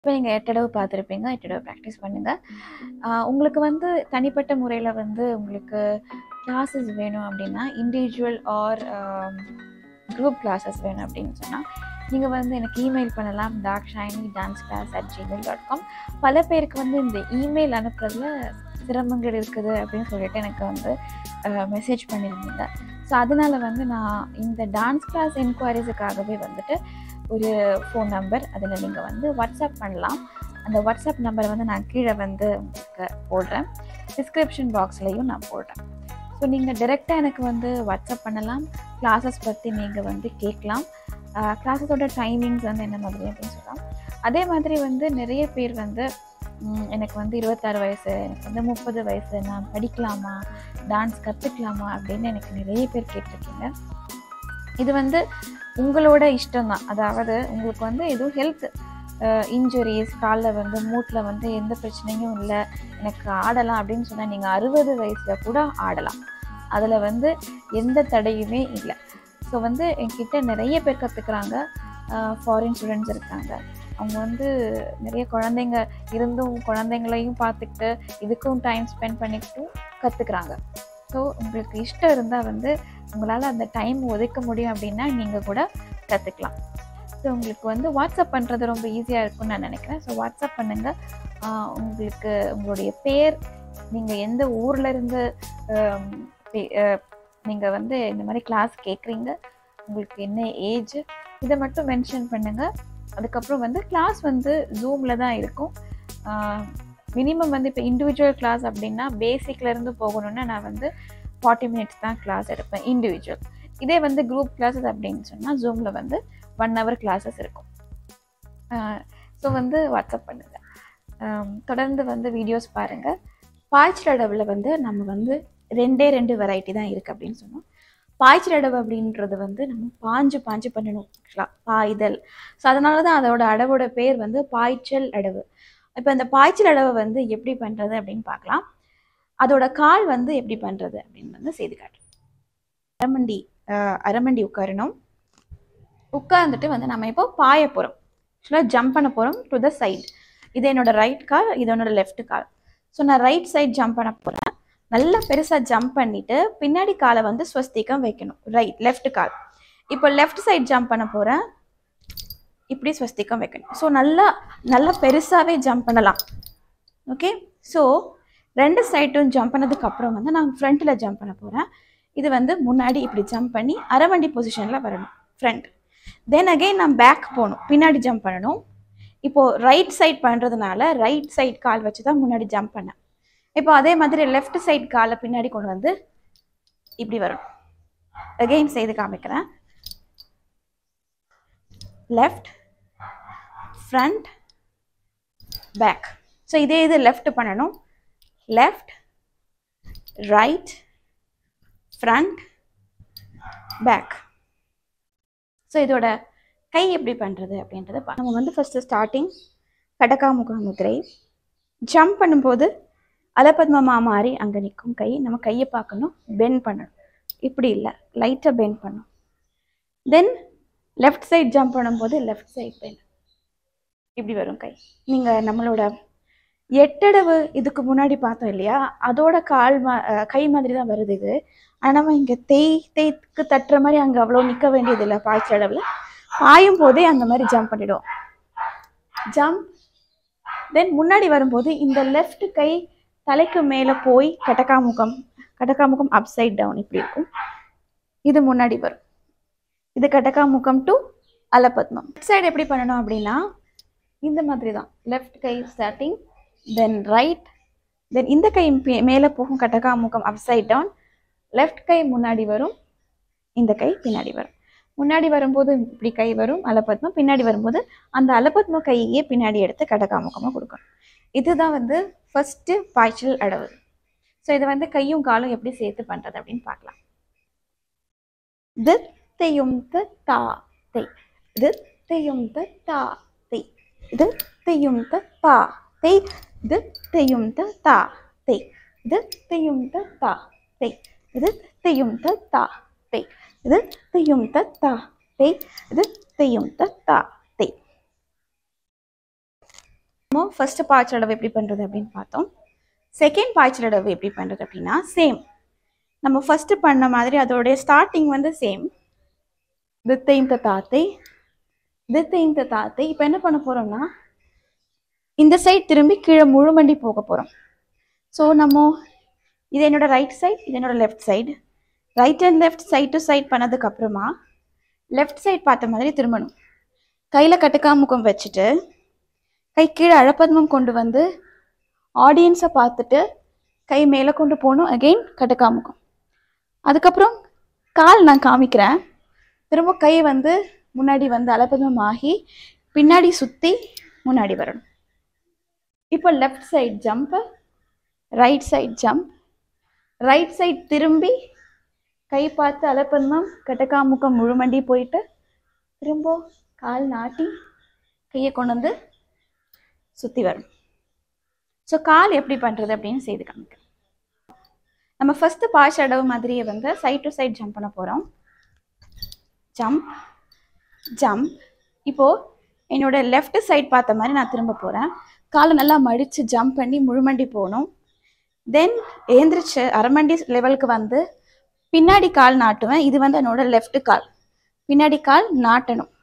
இப்போ நீங்கள் எட்டடவு பார்த்துருப்பீங்க எட்டடவு ப்ராக்டிஸ் பண்ணுங்கள் உங்களுக்கு வந்து தனிப்பட்ட முறையில் வந்து உங்களுக்கு கிளாஸஸ் வேணும் அப்படின்னா இண்டிவிஜுவல் ஆர் குரூப் கிளாஸஸ் வேணும் அப்படின்னு சொன்னால் நீங்கள் வந்து எனக்கு இமெயில் பண்ணலாம் Dakshini dance class at Gmail dot com பல பேருக்கு வந்து இந்த இமெயில் அனுப்புறதுல சிரமங்கள் இருக்குது அப்படின்னு சொல்லிட்டு எனக்கு வந்து மெசேஜ் பண்ணியிருந்தீங்க ஸோ அதனால் வந்து நான் இந்த டான்ஸ் கிளாஸ் என்கொயரிஸுக்காகவே வந்துட்டு ஒரு ஃபோன் நம்பர் அதில் நீங்கள் வந்து வாட்ஸ்அப் பண்ணலாம் அந்த வாட்ஸ்அப் நம்பரை வந்து நான் கீழே வந்து உங்களுக்கு போடுறேன் டிஸ்கிரிப்ஷன் பாக்ஸ்லேயும் நான் போடுறேன் ஸோ நீங்கள் டைரெக்டாக எனக்கு வந்து வாட்ஸ்அப் பண்ணலாம் கிளாஸஸ் பற்றி நீங்கள் வந்து கேட்கலாம் கிளாஸஸோட டைமிங்ஸ் வந்து என்ன மாதிரி அப்படின்னு சொல்லலாம் அதே மாதிரி வந்து நிறைய பேர் வந்து ம், எனக்கு வந்து இருபத்தாறு வயசு எனக்கு வந்து முப்பது வயசு நான் படிக்கலாமா டான்ஸ் கற்றுக்கலாமா அப்படின்னு எனக்கு நிறைய பேர் கேட்டிருக்கீங்க இது வந்து உங்களோட இஷ்டம்தான் அதாவது உங்களுக்கு வந்து எதுவும் ஹெல்த் இன்ஜுரிஸ் காலில் வந்து மூட்டில் வந்து எந்த பிரச்சனையும் இல்லை எனக்கு ஆடலாம் அப்படின்னு சொன்னால் நீங்கள் அறுபது வயசில் கூட ஆடலாம் அதில் வந்து எந்த தடையுமே இல்லை ஸோ வந்து என்கிட்ட நிறைய பேர் கற்றுக்குறாங்க ஃபாரின் ஸ்டூடெண்ட்ஸ் இருக்காங்க அவங்க வந்து நிறைய குழந்தைங்க இருந்தும் குழந்தைங்களையும் பார்த்துக்கிட்டு இதுக்கும் டைம் ஸ்பெண்ட் பண்ணிக்கிட்டும் கற்றுக்குறாங்க ஸோ உங்களுக்கு இஷ்டம் இருந்தால் வந்து உங்களால் அந்த டைம் ஒதுக்க முடியும் அப்படின்னா நீங்கள் கூட கற்றுக்கலாம் ஸோ உங்களுக்கு வந்து வாட்ஸ்அப் பண்ணுறது ரொம்ப ஈஸியாக இருக்கும்னு நான் நினைக்கிறேன் ஸோ வாட்ஸ்அப் பண்ணுங்கள் உங்களுக்கு உங்களுடைய பேர் நீங்கள் எந்த ஊரில் இருந்து நீங்கள் வந்து இந்த மாதிரி கிளாஸ் கேட்குறீங்க உங்களுக்கு என்ன ஏஜ் இதை மட்டும் மென்ஷன் பண்ணுங்கள் அதுக்கப்புறம் வந்து கிளாஸ் வந்து ஜூமில் தான் இருக்கும் மினிமம் வந்து இப்போ இண்டிவிஜுவல் கிளாஸ் அப்படின்னா பேசிக்லேருந்து போகணுன்னா நான் வந்து ஃபார்ட்டி மினிட்ஸ் தான் கிளாஸ் எடுப்பேன் இண்டிவிஜுவல் இதே வந்து குரூப் கிளாஸஸ் அப்படின்னு சொன்னால் ஜூமில் வந்து ஒன் ஹவர் கிளாஸஸ் இருக்கும் ஸோ வந்து வாட்ஸ்அப் பண்ணுங்கள் தொடர்ந்து வந்து வீடியோஸ் பாருங்கள் பாய்ச்சல் அடவில் வந்து நம்ம வந்து ரெண்டே ரெண்டு வெரைட்டி தான் இருக்குது அப்படின்னு சொன்னோம் பாய்ச்சல் அடவு அப்படின்றது வந்து நம்ம பாஞ்சு பாஞ்சு பண்ணணும் ஆக்சுவலாக பாய்தல் ஸோ அதனால தான் அதோட அடவோட பேர் வந்து பாய்ச்சல் அடவு இப்போ இந்த பாய்ச்சல் அடவை வந்து எப்படி பண்ணுறது அப்படின்னு பார்க்கலாம் அதோட கால் வந்து எப்படி பண்ணுறது அப்படின்னு வந்து செய்து காட்டுறேன் அரமண்டி ஆஹ் அரமண்டி உட்காரணும் உட்கார்ந்துட்டு வந்து நம்ம இப்போ பாய போகிறோம் ஆக்சுவலாக ஜம்ப் பண்ண போகிறோம் டு த சைடு இது என்னோட ரைட் கால் இது என்னோட லெஃப்ட் கால் ஸோ நான் ரைட் சைடு ஜம்ப் பண்ண போகிறேன் நல்லா பெருசாக ஜம்ப் பண்ணிவிட்டு பின்னாடி காலை வந்து ஸ்வஸ்திகம் வைக்கணும் ரைட் லெஃப்ட் கால் இப்போ லெஃப்ட் சைடு ஜம்ப் பண்ண போகிறேன் இப்படி ஸ்வஸ்திகம் வைக்கணும் ஸோ நல்லா நல்லா பெருசாகவே ஜம்ப் பண்ணலாம் ஓகே ஸோ ரெண்டு சைடும் ஜம்ப் பண்ணதுக்கு அப்புறம் வந்து நான் ஃப்ரண்ட்டில் ஜம்ப் பண்ண போகிறேன் இது வந்து முன்னாடி இப்படி ஜம்ப் பண்ணி அரவண்டி பொசிஷனில் வரணும் ஃப்ரண்ட் தென் அகைன் நான் பேக் போகணும் பின்னாடி ஜம்ப் பண்ணணும் இப்போது ரைட் சைட் பண்ணுறதுனால ரைட் சைட் கால் வச்சு தான் முன்னாடி ஜம்ப் பண்ணேன் இப்போ அதே மாதிரி லெஃப்ட் சைட் காலை பின்னாடி கொண்டு வந்து இப்படி வரும் அகெயின் செய்து காமிக்கிறேன் லெஃப்ட் ஃப்ரண்ட் பேக் ஸோ இதே இது லெஃப்ட் பண்ணணும் left right front back so இதோட கை எப்படி பண்ணுறது அப்படின்றத பா- நம்ம வந்து ஃபஸ்ட்டு ஸ்டார்டிங் கடகாமுக முதிரை ஜம்ப் பண்ணும்போது அலபத்மமா மாதிரி அங்கே நிற்கும் கை நம்ம கையை பார்க்கணும் பெண்ட் பண்ணணும் இப்படி இல்லை லைட்டாக பெண்ட் பண்ணணும் தென் லெஃப்ட் சைட் ஜம்ப் பண்ணும்போது லெஃப்ட் சைட் பெண்ட் இப்படி வரும் கை நீங்கள் நம்மளோட எட்டடவு இதுக்கு முன்னாடி பார்த்தோம் இல்லையா அதோட கால் மா அஹ் கை மாதிரி தான் வருது இது ஆனால் நம்ம இங்கே தேய் தேய்க்கு தட்டுற மாதிரி அங்கே அவ்வளோ நிற்க வேண்டியது இல்லை பாய்ச்சடவில் பாயும் போதே அந்த மாதிரி ஜம்ப் பண்ணிடுவோம் ஜம்ப் தென் முன்னாடி வரும்போது இந்த லெஃப்ட் கை தலைக்கு மேலே போய் கடகாமுகம் கடகாமுகம் அப் சைட் டவுன் இப்படி இருக்கும் இது முன்னாடி வரும் இது கடகாமுகம் டு அலபத்மம் சைடு எப்படி பண்ணணும் அப்படின்னா இந்த மாதிரி தான் லெஃப்ட் கை ஸ்டார்டிங் தென் ரைட் தென் இந்த கை பே- மேலே போகும் கடகாமுகம் அப் சைட் டவுன் லெஃப்ட் கை முன்னாடி வரும் இந்த கை பின்னாடி வரும் முன்னாடி வரும்போது இப்படி கை வரும் அலபத்மம் பின்னாடி வரும்போது அந்த அலபத்ம கையே பின்னாடி எடுத்து கடகாமுகமாக கொடுக்கணும் இதுதான் வந்து ஃபஸ்ட்டு பாய்ச்சல் அடவு ஸோ இதை வந்து கையும் காலும் எப்படி சேர்த்து பண்ணுறது அப்படின்னு பார்க்கலாம் தித்தையும் த தா தை தித்தையும் த தா தை தித்தையும் த தா தை தித்தையும் த தா தை தித்தையும் த தா தை தித்தையும் த தா தை தித்தையும் த தா தை தித்தையும் த தா தை நம்ம ஃபர்ஸ்ட் பாய்ச்சல் அடவு எப்படி பண்ணுறது அப்படின்னு பார்த்தோம் செகண்ட் பாய்ச்சல் அடவு எப்படி பண்ணுறது அப்படின்னா சேம் நம்ம ஃபர்ஸ்ட் பண்ண மாதிரி அதோடைய ஸ்டார்டிங் வந்து சேம் தித்தையும் தாத்தை தித்தையும் தாத்தை இப்போ என்ன பண்ண போகிறோம்னா இந்த சைட் திரும்பி கீழே முழுமண்டி போக போகிறோம் ஸோ நம்ம இது என்னோட ரைட் சைட் இது என்னோட left side right and left side to side பண்ணதுக்கு அப்புறமா லெஃப்ட் சைட் பார்த்த மாதிரி திரும்பணும் கையில் கட்டுக்காமுக்கம் வச்சுட்டு கை கீழே அழப்பத்மம் கொண்டு வந்து ஆடியன்ஸை பார்த்துட்டு கை மேலே கொண்டு போகணும் அகெயின் கட்டுக்காமுக்கம் அதுக்கப்புறம் கால் நான் காமிக்கிறேன் திரும்ப கை வந்து முன்னாடி வந்து அலப்பதம் ஆகி பின்னாடி சுற்றி முன்னாடி வரணும் இப்போ left side jump right side jump right side திரும்பி கை பார்த்து அலப்பந்தம் கட்டக்காமுக்கம் முழுமண்டி போயிட்டு திரும்ப கால் நாட்டி கையை கொண்டு வந்து சுற்றி வரும் ஸோ கால் எப்படி பண்ணுறது அப்படின்னு செய்து காமிக்கிறேன் நம்ம ஃபஸ்ட்டு பாஷ் அடவு மாதிரியே வந்து சைட் டு சைட் ஜம்ப் பண்ண போகிறோம் ஜம்ப் ஜம்ப் இப்போது என்னோட லெஃப்ட் சைட் பார்த்த மாதிரி நான் திரும்ப போகிறேன் காலை நல்லா மடித்து ஜம்ப் பண்ணி முழுமண்டி போகணும் தென் ஏந்திரிச்சு அரமண்டி லெவலுக்கு வந்து பின்னாடி கால் நாட்டுவேன் இது வந்து என்னோட லெஃப்ட் கால் பின்னாடி கால் நாட்டணும்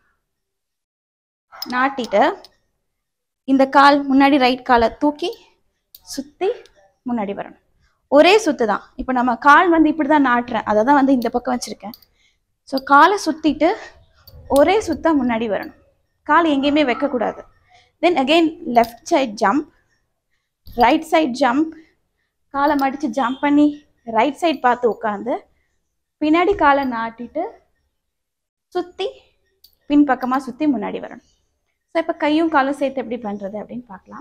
நாட்டிட்டு இந்த கால் முன்னாடி ரைட் காலை தூக்கி சுற்றி முன்னாடி வரணும் ஒரே சுத்து தான் இப்போ நம்ம கால் வந்து இப்படி தான் நாட்டுறேன் அதை தான் வந்து இந்த பக்கம் வச்சுருக்கேன் ஸோ காலை சுற்றிட்டு ஒரே சுத்தா முன்னாடி வரணும் கால் எங்கேயுமே வைக்கக்கூடாது then again left side jump right side jump காலை மடித்து ஜம்ப் பண்ணி ரைட் சைட் பார்த்து உட்காந்து பின்னாடி காலை நாட்டிட்டு சுற்றி பின்பக்கமாக சுற்றி முன்னாடி வரணும் ஸோ இப்போ கையும் காலும் சேர்த்து எப்படி பண்ணுறது அப்படின்னு பார்க்கலாம்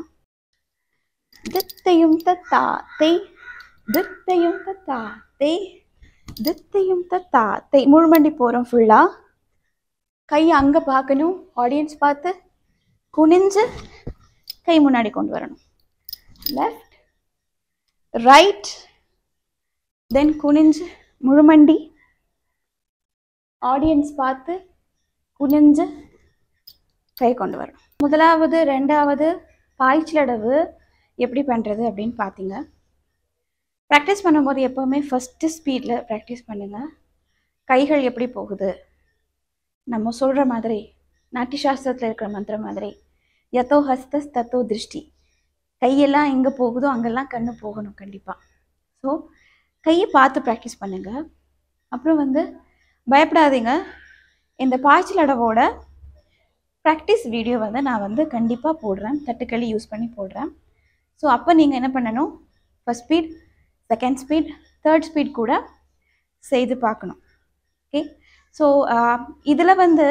தித்தையும் தத்தாத்தை தித்தையும் தத்தாத்தை தித்தையும் தத்தாத்தை முழுமண்டி போகிறோம் ஃபுல்லாக கை அங்கே பார்க்கணும் ஆடியன்ஸ் பார்த்து குனிஞ்சு கை முன்னாடி கொண்டு வரணும் லெஃப்ட் ரைட் தென் குனிஞ்சு முழுமண்டி ஆடியன்ஸ் பார்த்து குனிஞ்சு கை கொண்டு வரணும் முதலாவது ரெண்டாவது பாய்ச்சலடவு எப்படி பண்ணுறது அப்படின்னு பார்த்தீங்க ப்ராக்டிஸ் பண்ணும்போது எப்போவுமே ஃபஸ்ட்டு ஸ்பீடில் ப்ராக்டிஸ் பண்ணுங்கள் கைகள் எப்படி போகுது நம்ம சொல்கிற மாதிரி நாட்டிய சாஸ்திரத்தில் இருக்கிற மந்திரம் மாதிரி யதோ ஹஸ்தஸ் தத்தோ திருஷ்டி கையெல்லாம் எங்கே போகுதோ அங்கெல்லாம் கண்ணு போகணும் கண்டிப்பாக ஸோ கையை பார்த்து ப்ராக்டிஸ் பண்ணுங்கள் அப்புறம் வந்து பயப்படாதீங்க இந்த பாய்ச்சல் அடவோட ப்ராக்டிஸ் வீடியோ வந்து நான் வந்து கண்டிப்பாக போடுறேன் தட்டுக்களி யூஸ் பண்ணி போடுறேன் ஸோ அப்போ நீங்கள் என்ன பண்ணணும் first speed second speed third speed கூட செய்து பார்க்கணும் ஓகே ஸோ இதில் வந்து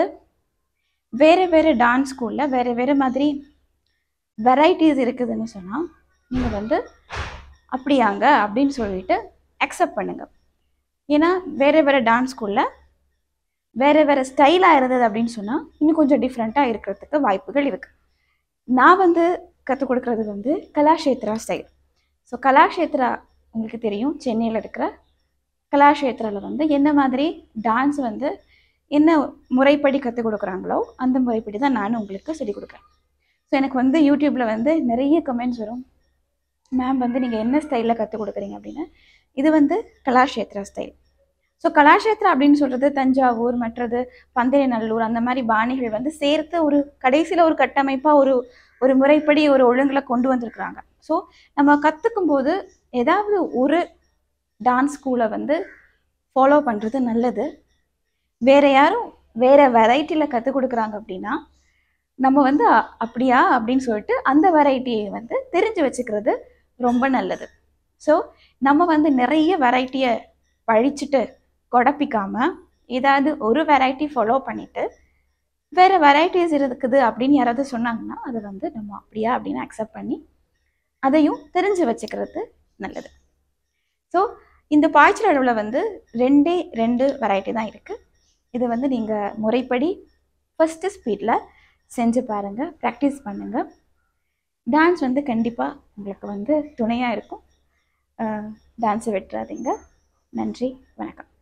வேறு வேறு டான்ஸ் ஸ்கூலில் வேறு வேறு மாதிரி வெரைட்டிஸ் இருக்குதுன்னு சொன்னால் நீங்கள் வந்து அப்படியாங்க அப்படின்னு சொல்லிட்டு அக்செப்ட் பண்ணுங்கள் ஏன்னா வேறு வேறு டான்ஸ் ஸ்கூலில் வேறு வேறு ஸ்டைலாக இருந்தது அப்படின்னு சொன்னால் இன்னும் கொஞ்சம் டிஃப்ரெண்ட்டாக இருக்கிறதுக்கு வாய்ப்புகள் இருக்குது நான் வந்து கற்றுக் கொடுக்குறது வந்து கலாஷேத்ரா ஸ்டைல் ஸோ கலாஷேத்ரா உங்களுக்கு தெரியும் சென்னையில் இருக்கிற கலாஷேத்ராவில் வந்து என்ன மாதிரி டான்ஸ் வந்து என்ன முறைப்படி கற்றுக் கொடுக்குறாங்களோ அந்த முறைப்படி தான் நானும் உங்களுக்கு சொல்லிக் கொடுக்குறேன் ஸோ எனக்கு வந்து யூடியூப்பில் வந்து நிறைய கமெண்ட்ஸ் வரும் மேம் வந்து நீங்கள் என்ன ஸ்டைலில் கற்றுக் கொடுக்குறீங்க அப்படின்னு இது வந்து கலாஷேத்ரா ஸ்டைல் ஸோ கலாஷேத்ரா அப்படின்னு சொல்கிறது தஞ்சாவூர் மற்றது பந்தயநல்லூர் அந்த மாதிரி பாணிகள் வந்து சேர்த்து ஒரு கடைசியில் ஒரு கட்டமைப்பாக ஒரு ஒரு முறைப்படி ஒரு ஒழுங்கில் கொண்டு வந்திருக்கிறாங்க ஸோ நம்ம கற்றுக்கும் போது ஏதாவது ஒரு டான்ஸ் ஸ்கூலை வந்து ஃபாலோ பண்ணுறது நல்லது வேற யாரும் வேற வெரைட்டியில் கற்றுக் கொடுக்குறாங்க அப்படின்னா நம்ம வந்து அ- அப்படியா அப்படின்னு சொல்லிட்டு அந்த வெரைட்டியை வந்து தெரிஞ்சு வச்சுக்கிறது ரொம்ப நல்லது ஸோ நம்ம வந்து நிறைய வெரைட்டியை பழிச்சிட்டு குழப்பிக்காம ஏதாவது ஒரு வெரைட்டி ஃபாலோ பண்ணிட்டு வேற வெரைட்டிஸ் இருக்குது அப்படின்னு யாராவது சொன்னாங்கன்னா அதை வந்து நம்ம அப்படியா அப்படின்னு அக்செப்ட் பண்ணி அதையும் தெரிஞ்சு வச்சுக்கிறது நல்லது ஸோ இந்த பாய்ச்சல் அளவில் வந்து ரெண்டே ரெண்டு வெரைட்டி தான் இருக்குது இது வந்து நீங்கள் முறைப்படி ஃபஸ்ட்டு ஸ்பீடில் செஞ்சு பாருங்கள் ப்ராக்டிஸ் பண்ணுங்கள் டான்ஸ் வந்து கண்டிப்பாக உங்களுக்கு வந்து துணையாக இருக்கும் டான்ஸை விட்டுறாதீங்க நன்றி வணக்கம்